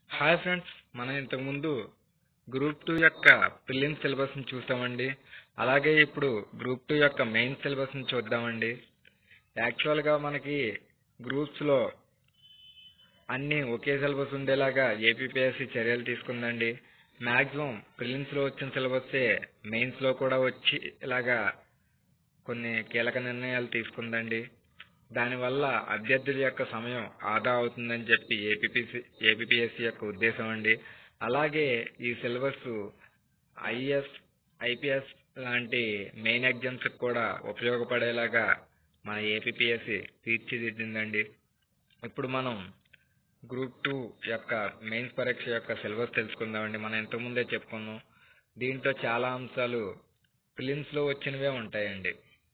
hi friends మనం ఇంతకుముందు group two యొక్క ప్రిలిమ్స్ సిలబస్ని చూసామండి అలాగే ఇప్పుడు గ్రూప్ టూ యొక్క మెయిన్ సిలబస్ని చూద్దామండి యాక్చువల్గా మనకి గ్రూప్స్లో అన్నీ ఒకే సిలబస్ ఉండేలాగా ఏపీపీఎస్సీ చర్యలు తీసుకుందండి మ్యాక్సిమం ప్రిలిమ్స్లో వచ్చిన సిలబస్సే మెయిన్స్లో కూడా వచ్చి ఇలాగా కొన్ని కీలక నిర్ణయాలు తీసుకుందండి దానివల్ల అభ్యర్థుల యొక్క సమయం ఆదా అవుతుందని చెప్పి ఏపీపీసీ ఏపీపీఎస్సీ యొక్క ఉద్దేశం అండి అలాగే ఈ సిలబస్ ఐఎస్ ఐపీఎస్ లాంటి మెయిన్ ఎగ్జామ్స్ కూడా ఉపయోగపడేలాగా మన ఏపీపీఎస్సీ తీర్చిదిద్దిందండి ఇప్పుడు మనం గ్రూప్ టూ యొక్క మెయిన్స్ పరీక్ష యొక్క సిలబస్ తెలుసుకుందామండి మనం ఇంతకుముందే చెప్పుకున్నాం దీంట్లో చాలా అంశాలు ప్రిలిమ్స్లో వచ్చినవే ఉంటాయండి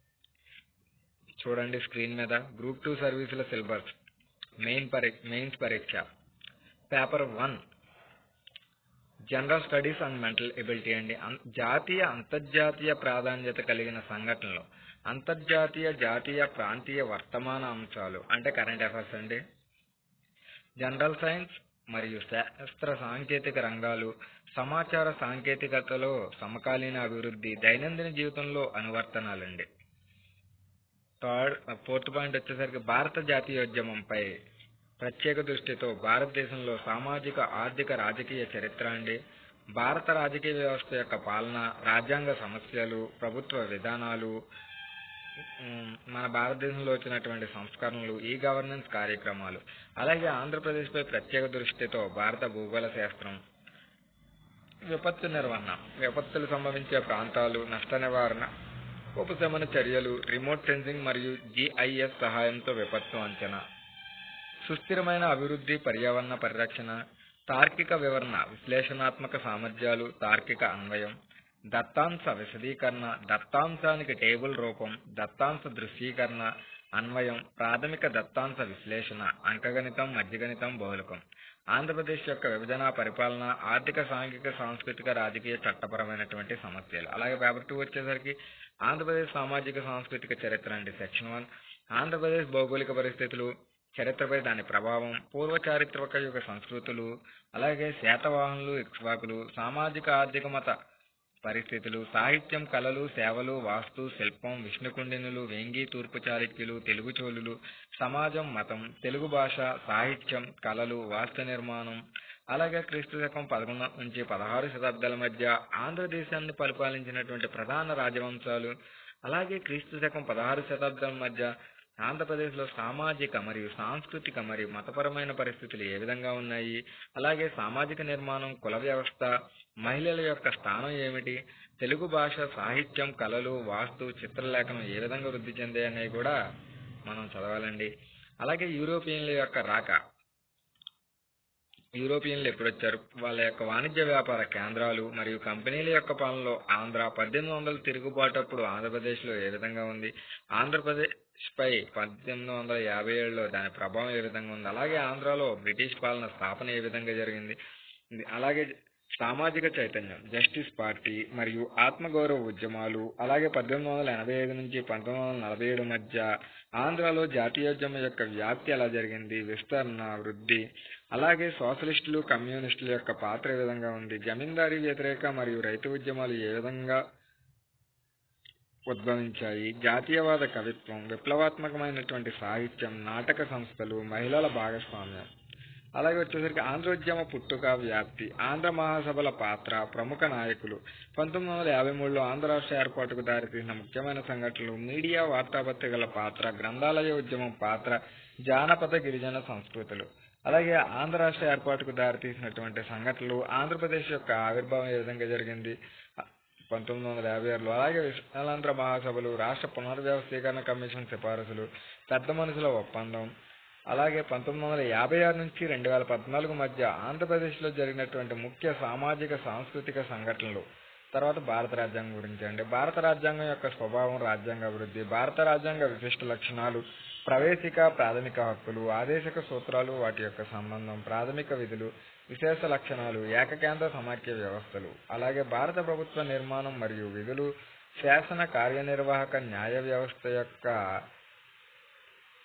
చూడండి స్క్రీన్ మీద గ్రూప్ టూ సర్వీసుల సిలబస్ మెయిన్ పరీ మెయిన్స్ పరీక్ష paper one general studies and mental ability అండి అం- జాతీయ అంతర్జాతీయ ప్రాధాన్యత కలిగిన సంఘటనలు అంతర్జాతీయ జాతీయ ప్రాంతీయ వర్తమాన అంశాలు అంటే కరెంట్ అఫైర్స్ అండి జనరల్ సైన్స్ మరియు శాస్త్ర సాంకేతిక రంగాలు సమాచార సాంకేతికతలో సమకాలీన అభివృద్ధి దైనందిన జీవితంలో అనువర్తనాలండి థర్డ్ ఫోర్త్ పాయింట్ వచ్చేసరికి భారత జాతీయోద్యమంపై ప్రత్యేక దృష్టితో భారతదేశంలో సామాజిక ఆర్థిక రాజకీయ చరిత్ర అండి భారత రాజకీయ వ్యవస్థ యొక్క పాలన రాజ్యాంగ సమస్యలు ప్రభుత్వ విధానాలు ఉమ్, మన భారతదేశంలో వచ్చినటువంటి సంస్కరణలు ఈ గవర్నెన్స్ కార్యక్రమాలు అలాగే ఆంధ్రప్రదేశ్పై ప్రత్యేక దృష్టితో భారత భూగోళ శాస్త్రం విపత్తు నిర్వహణ విపత్తులు సంభవించే ప్రాంతాలు నష్ట నివారణ ఉపశమన చర్యలు రిమోట్ సెన్సింగ్ మరియు జిఐఎస్ సహాయంతో విపత్తు అంచనా సుస్థిరమైన అభివృద్ధి పర్యావరణ పరిరక్షణ తార్కిక వివరణ విశ్లేషణాత్మక సామర్థ్యాలు తార్కిక అన్వయం దత్తాంశ విశదీకరణ దత్తాంశానికి టేబుల్ రూపం దత్తాంశ దృశ్యీకరణ అన్వయం ప్రాథమిక దత్తాంశ విశ్లేషణ అంకగణితం మధ్యగణితం బహుళకం ఆంధ్రప్రదేశ్ యొక్క విభజన పరిపాలన ఆర్థిక సాంఘిక సాంస్కృతిక రాజకీయ చట్టపరమైనటువంటి సమస్యలు అలాగే పేపర్ టూ వచ్చేసరికి ఆంధ్రప్రదేశ్ సామాజిక సాంస్కృతిక చరిత్ర అండి సెక్షన్ వన్ ఆంధ్రప్రదేశ్ భౌగోళిక పరిస్థితులు చరిత్రపై దాని ప్రభావం పూర్వ చారిత్రక యుగ సంస్కృతులు అలాగే శాతవాహనులు ఇక్ష్వాకులు సామాజిక ఆర్థిక మత పరిస్థితులు సాహిత్యం కళలు సేవలు వాస్తు శిల్పం విష్ణుకుండినులు వేంగి తూర్పు చాళుక్యులు తెలుగు చోళులు సమాజం మతం తెలుగు భాష సాహిత్యం కళలు వాస్తు నిర్మాణం అలాగే క్రీస్తు శకం పదకొండు నుంచి పదహారు శతాబ్దాల మధ్య ఆంధ్రదేశాన్ని పరిపాలించినటువంటి ప్రధాన రాజవంశాలు అలాగే క్రీస్తు శకం పదహారు శతాబ్దాల మధ్య ఆంధ్రప్రదేశ్లో సామాజిక మరియు సాంస్కృతిక మరియు మతపరమైన పరిస్థితులు ఏ విధంగా ఉన్నాయి అలాగే సామాజిక నిర్మాణం కుల వ్యవస్థ మహిళల యొక్క స్థానం ఏమిటి తెలుగు భాష సాహిత్యం కళలు వాస్తు చిత్రలేఖనం ఏ విధంగా వృద్ధి చెందాయి అనేవి కూడా మనం చదవాలండి అలాగే యూరోపియన్ల యొక్క రాక యూరోపియన్లు ఎప్పుడు వచ్చారు వాళ్ళ యొక్క వాణిజ్య వ్యాపార కేంద్రాలు మరియు కంపెనీల యొక్క పాలనలో ఆంధ్ర పద్దెనిమిది వందల తిరుగుబాటప్పుడు ఆంధ్రప్రదేశ్లో ఏ విధంగా ఉంది ఆంధ్రప్రదేశ్ పై పద్దెనిమిది వందల యాభై ఏడులో దాని ప్రభావం ఏ విధంగా ఉంది అలాగే ఆంధ్రాలో బ్రిటిష్ పాలన స్థాపన ఏ విధంగా జరిగింది ఇది అలాగే సామాజిక చైతన్యం జస్టిస్ పార్టీ మరియు ఆత్మగౌరవ ఉద్యమాలు అలాగే పద్దెనిమిది వందల ఎనభై ఐదు నుంచి పంతొమ్మిది వందల నలభై ఏడు మధ్య ఆంధ్రాలో జాతీయోద్యమం యొక్క వ్యాప్తి ఎలా జరిగింది విస్తరణ వృద్ధి అలాగే సోషలిస్టులు కమ్యూనిస్టుల యొక్క పాత్ర ఏ విధంగా ఉంది జమీందారీ వ్యతిరేక మరియు రైతు ఉద్యమాలు ఏ విధంగా ఉద్భవించాయి జాతీయవాద కవిత్వం విప్లవాత్మకమైనటువంటి సాహిత్యం నాటక సంస్థలు మహిళల భాగస్వామ్యం అలాగే వచ్చేసరికి ఆంధ్రోద్యమ పుట్టుక వ్యాప్తి ఆంధ్ర మహాసభల పాత్ర ప్రముఖ నాయకులు పంతొమ్మిది వందల యాభై మూడులో ఆంధ్ర రాష్ట్ర ఏర్పాటుకు దారితీసిన ముఖ్యమైన సంఘటనలు మీడియా వార్తాపత్రికల పాత్ర గ్రంథాలయ ఉద్యమం పాత్ర జానపద గిరిజన సంస్కృతులు అలాగే ఆంధ్ర రాష్ట్ర ఏర్పాటుకు దారితీసినటువంటి సంఘటనలు ఆంధ్రప్రదేశ్ యొక్క ఆవిర్భావం ఏ విధంగా జరిగింది పంతొమ్మిది వందల యాభై ఆరులో అలాగే విశాలాంధ్ర మహాసభలు రాష్ట్ర పునర్వ్యవస్థీకరణ కమిషన్ సిఫారసులు పెద్ద మనుషుల ఒప్పందం అలాగే పంతొమ్మిది వందల యాభై ఆరు నుంచి రెండు వేల పద్నాలుగు మధ్య ఆంధ్రప్రదేశ్లో జరిగినటువంటి ముఖ్య సామాజిక సాంస్కృతిక సంఘటనలు తర్వాత భారత రాజ్యాంగం గురించి అండి భారత రాజ్యాంగం యొక్క స్వభావం రాజ్యాంగ అభివృద్ధి భారత రాజ్యాంగ విశిష్ట లక్షణాలు ప్రవేశిక ప్రాథమిక హక్కులు ఆదేశక సూత్రాలు వాటి యొక్క సంబంధం ప్రాథమిక విధులు విశేష లక్షణాలు ఏకకేంద్ర సమాఖ్య వ్యవస్థలు అలాగే భారత ప్రభుత్వ నిర్మాణం మరియు విధులు శాసన కార్యనిర్వాహక న్యాయ వ్యవస్థ యొక్క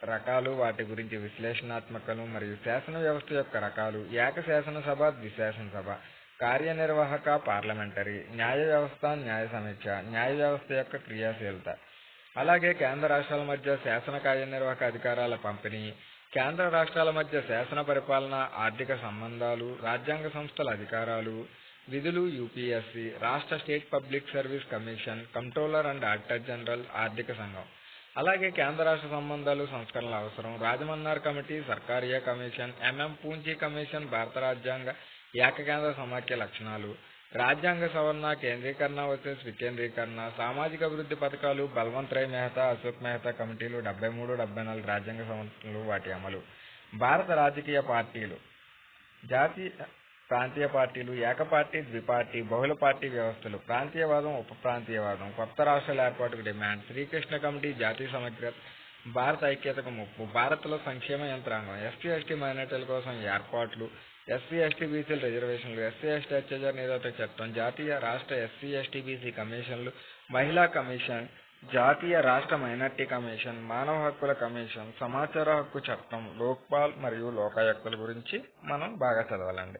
రకాలు వాటి గురించి విశ్లేషణాత్మకలు మరియు శాసన వ్యవస్థ యొక్క రకాలు ఏక శాసనసభ ద్విశాసనసభ కార్యనిర్వాహక పార్లమెంటరీ న్యాయ వ్యవస్థ న్యాయ సమీక్ష న్యాయ వ్యవస్థ యొక్క క్రియాశీలత అలాగే కేంద్ర రాష్ట్రాల మధ్య శాసన కార్యనిర్వాహక అధికారాల పంపిణీ కేంద్ర రాష్ట్రాల మధ్య శాసన పరిపాలన ఆర్థిక సంబంధాలు రాజ్యాంగ సంస్థల అధికారాలు విధులు యూపీఎస్సీ రాష్ట్ర state public service commission controller and auditor general ఆర్థిక సంఘం అలాగే కేంద్ర రాష్ట్ర సంబంధాలు సంస్కరణల అవసరం Rajamannar committee Sarkaria commission MM Punchhi commission భారత రాజ్యాంగ ఏకకేంద్ర సమాఖ్య లక్షణాలు రాజ్యాంగ సవరణ కేంద్రీకరణ వర్సెస్ వికేంద్రీకరణ సామాజిక అభివృద్ధి పథకాలు బల్వంత్ రాయ్ మెహతా అశోక్ మెహతా కమిటీలు డెబ్బై మూడు డెబ్బై నాలుగు రాజ్యాంగ సంస్థలు వాటి అమలు భారత రాజకీయ పార్టీలు జాతీయ ప్రాంతీయ పార్టీలు ఏకపార్టీ ద్విపార్టీ బహుళ పార్టీ వ్యవస్థలు ప్రాంతీయవాదం ఉప ప్రాంతీయవాదం కొత్త రాష్ట్రాల ఏర్పాటుకు డిమాండ్ శ్రీకృష్ణ కమిటీ జాతీయ సమగ్రత భారత ఐక్యతకు ముప్పు భారత్లో సంక్షేమ యంత్రాంగం ఎస్సీ ఎస్టీ మైనార్టీల కోసం ఏర్పాట్లు ఎస్సీ ఎస్టీ బీసీల రిజర్వేషన్లు ఎస్సీ ఎస్టీ అత్యాచార నిరోధక చట్టం జాతీయ రాష్ట్ర ఎస్సీ ఎస్టీ బీసీ కమిషన్లు మహిళా కమిషన్ జాతీయ రాష్ట్ర మైనార్టీ కమిషన్ మానవ హక్కుల కమిషన్ సమాచార హక్కు చట్టం లోక్పాల్ మరియు లోకాయుక్తల గురించి మనం బాగా చదవాలండి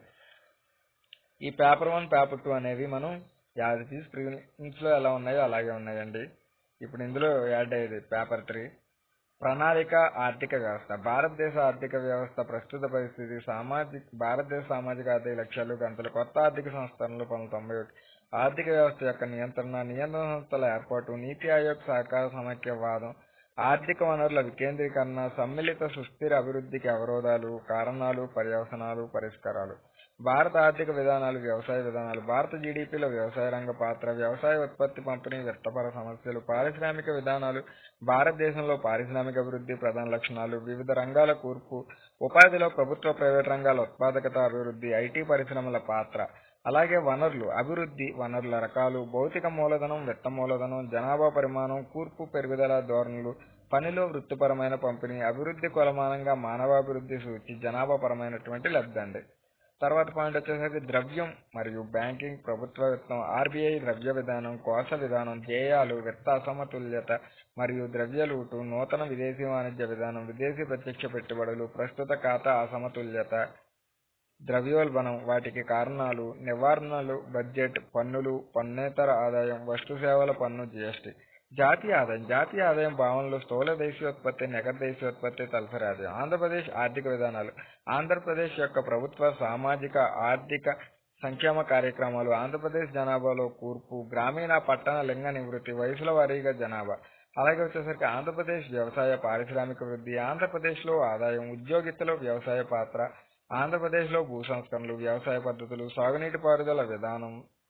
ఈ పేపర్ వన్ పేపర్ టూ అనేవి మనం యాజ్ ఇట్ ఈస్ ప్రిలిమ్స్ లో ఎలా ఉన్నాయో అలాగే ఉన్నాయండి ఇప్పుడు ఇందులో యాడ్ అయ్యేది పేపర్ త్రీ ప్రణాళిక ఆర్థిక వ్యవస్థ భారతదేశ ఆర్థిక వ్యవస్థ ప్రస్తుత పరిస్థితి సామాజిక భారతదేశ సామాజిక ఆర్థిక లక్ష్యాలు గంటలు కొత్త ఆర్థిక సంస్కరణలు పంతొమ్మిది తొంభై ఒకటి ఆర్థిక వ్యవస్థ యొక్క నియంత్రణ నియంత్రణ సంస్థల ఏర్పాటు నీతి ఆయోగ్ సహకార సమైక్యవాదం ఆర్థిక వనరుల వికేంద్రీకరణ సమ్మిళిత సుస్థిర అభివృద్ధికి అవరోధాలు కారణాలు పర్యవసనాలు పరిష్కారాలు భారత ఆర్థిక విధానాలు వ్యవసాయ విధానాలు భారత జీడిపిలో వ్యవసాయ రంగ పాత్ర వ్యవసాయ ఉత్పత్తి పంపిణీ విత్తపర సమస్యలు పారిశ్రామిక విధానాలు భారతదేశంలో పారిశ్రామిక అభివృద్ధి ప్రధాన లక్షణాలు వివిధ రంగాల కూర్పు ఉపాధిలో ప్రభుత్వ ప్రైవేట్ రంగాల ఉత్పాదకత అభివృద్ధి ఐటీ పరిశ్రమల పాత్ర అలాగే వనరులు అభివృద్ధి వనరుల రకాలు భౌతిక మూలధనం విత్త మూలధనం జనాభా పరిమాణం కూర్పు పెరుగుదల ధోరణులు పనిలో వృత్తిపరమైన పంపిణీ అభివృద్ధి కొలమానంగా మానవాభివృద్ధి సూచి జనాభా పరమైనటువంటి లబ్ధి అండి తర్వాత పాయింట్ వచ్చేసరికి ద్రవ్యం మరియు బ్యాంకింగ్ ప్రభుత్వ విత్తం ఆర్బీఐ ద్రవ్య విధానం కోశ విధానం ధ్యేయాలు విత్త అసమతుల్యత మరియు ద్రవ్య లూటు నూతన విదేశీ వాణిజ్య విధానం విదేశీ ప్రత్యక్ష పెట్టుబడులు ప్రస్తుత ఖాతా అసమతుల్యత ద్రవ్యోల్బణం వాటికి కారణాలు నివారణలు బడ్జెట్ పన్నులు పన్నేతర ఆదాయం వస్తు సేవల పన్ను జీఎస్టీ జాతీయ ఆదాయం జాతీయ ఆదాయం భావనలు స్థూల దేశీయోత్పత్తి నికర దేశీయోత్పత్తి తలసరి ఆదాయం ఆంధ్రప్రదేశ్ ఆర్థిక విధానాలు ఆంధ్రప్రదేశ్ యొక్క ప్రభుత్వ సామాజిక ఆర్థిక సంక్షేమ కార్యక్రమాలు ఆంధ్రప్రదేశ్ జనాభాలో కూర్పు గ్రామీణ పట్టణ లింగ నివృత్తి వయసుల వారీగా జనాభా అలాగే వచ్చేసరికి ఆంధ్రప్రదేశ్ వ్యవసాయ పారిశ్రామిక వృద్ధి ఆంధ్రప్రదేశ్లో ఆదాయం ఉద్యోగితలో వ్యవసాయ పాత్ర ఆంధ్రప్రదేశ్లో భూ సంస్కరణలు వ్యవసాయ పద్ధతులు సాగునీటి పారుదల విధానం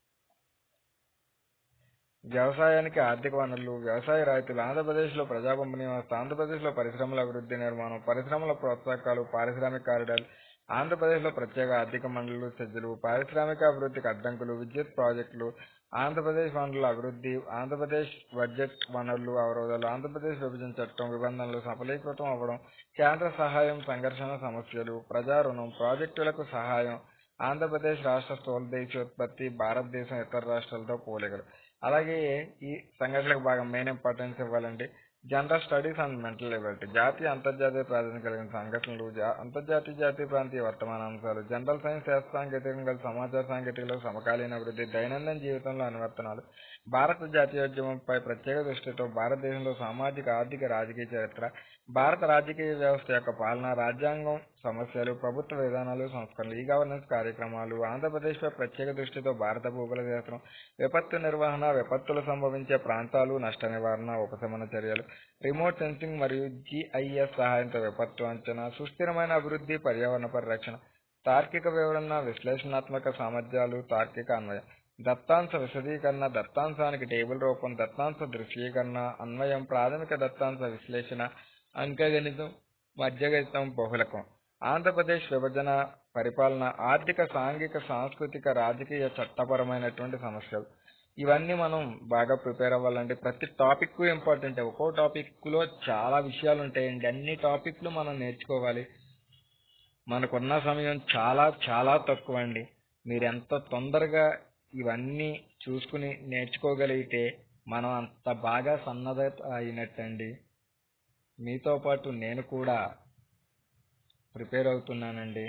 వ్యవసాయానికి ఆర్థిక వనరులు వ్యవసాయ రాయితీలు ఆంధ్రప్రదేశ్లో ప్రజా పంపిణీ వ్యవస్థ ఆంధ్రప్రదేశ్లో పరిశ్రమల అభివృద్ధి నిర్మాణం పరిశ్రమల ప్రోత్సాహకాలు పారిశ్రామిక కారిడార్లు ఆంధ్రప్రదేశ్లో ప్రత్యేక ఆర్థిక మండళ్లు సజ్జలు పారిశ్రామిక అభివృద్ధికి అడ్డంకులు విద్యుత్ ప్రాజెక్టులు ఆంధ్రప్రదేశ్ వనరుల అభివృద్ధి ఆంధ్రప్రదేశ్ బడ్జెట్ వనరులు అవరోధాలు ఆంధ్రప్రదేశ్ విభజన చట్టం నిబంధనలు సఫలీకృతం అవ్వడం కేంద్ర సహాయం సంఘర్షణ సమస్యలు ప్రజా రుణం ప్రాజెక్టులకు సహాయం ఆంధ్రప్రదేశ్ రాష్ట్ర స్థూల దేశీయోత్పత్తి భారతదేశం ఇతర రాష్ట్రాలతో పోలికలు అలాగే ఈ సంఘటనలకు బాగా మెయిన్ ఇంపార్టెన్స్ ఇవ్వాలండి general studies and mental ability జాతీయ అంతర్జాతీయ ప్రాధాన్యత కలిగిన సంఘటనలు జా- అంతర్జాతీయ జాతీయ ప్రాంతీయ వర్తమాన అంశాలు జనరల్ సైన్స్ శాస్త్ర సాంకేతికం కలిసి సమాచార సాంకేతికలో సమకాలీన అభివృద్ధి దైనందిన జీవితంలో అనువర్తనాలు భారత జాతీయోద్యమంపై ప్రత్యేక దృష్టితో భారతదేశంలో సామాజిక ఆర్థిక రాజకీయ చరిత్ర భారత రాజకీయ వ్యవస్థ యొక్క పాలన రాజ్యాంగం సమస్యలు ప్రభుత్వ విధానాలు సంస్కరణలు ఈ గవర్నెన్స్ కార్యక్రమాలు ఆంధ్రప్రదేశ్పై ప్రత్యేక దృష్టితో భారత భూగోళ శాస్త్రం విపత్తు నిర్వహణ విపత్తులు సంభవించే ప్రాంతాలు నష్ట నివారణ ఉపశమన చర్యలు రిమోట్ సెన్సింగ్ మరియు జిఐఎస్ సహాయంతో విపత్తు అంచనా సుస్థిరమైన అభివృద్ధి పర్యావరణ పరిరక్షణ తార్కిక వివరణ విశ్లేషణాత్మక సామర్థ్యాలు తార్కిక అన్వయం దత్తాంశ విశదీకరణ దత్తాంశానికి టేబుల్ రూపం దత్తాంశ దృశ్యీకరణ అన్వయం ప్రాథమిక దత్తాంశ విశ్లేషణ అంకగణితం మధ్యగణితం బహుళకం ఆంధ్రప్రదేశ్ విభజన పరిపాలన ఆర్థిక సాంఘిక సాంస్కృతిక రాజకీయ చట్టపరమైనటువంటి సమస్యలు ఇవన్నీ మనం బాగా ప్రిపేర్ అవ్వాలండి ప్రతి టాపిక్ ఇంపార్టెంట్ ఒక్కో టాపిక్ లో చాలా విషయాలు ఉంటాయండి అన్ని టాపిక్లు మనం నేర్చుకోవాలి మనకున్న సమయం చాలా చాలా తక్కువ అండి మీరు ఎంత తొందరగా ఇవన్నీ చూసుకుని నేర్చుకోగలిగితే మనం అంత బాగా సన్నద్ధత అయినట్టండి మీతో పాటు నేను కూడా ప్రిపేర్ అవుతున్నానండి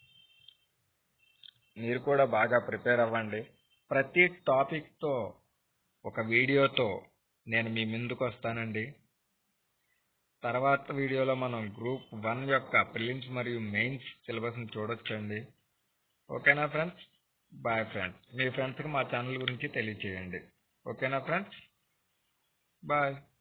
మీరు కూడా బాగా ప్రిపేర్ అవ్వండి ప్రతి టాపిక్తో ఒక వీడియోతో నేను మీ ముందుకు వస్తానండి తర్వాత వీడియోలో మనం గ్రూప్ వన్ యొక్క ప్రిలిమ్స్ మరియు మెయిన్స్ సిలబస్ని చూడొచ్చండి ఓకేనా ఫ్రెండ్స్ బాయ్ ఫ్రెండ్స్ మీ ఫ్రెండ్స్కి మా ఛానల్ గురించి తెలియచేయండి ఓకేనా ఫ్రెండ్స్ బాయ్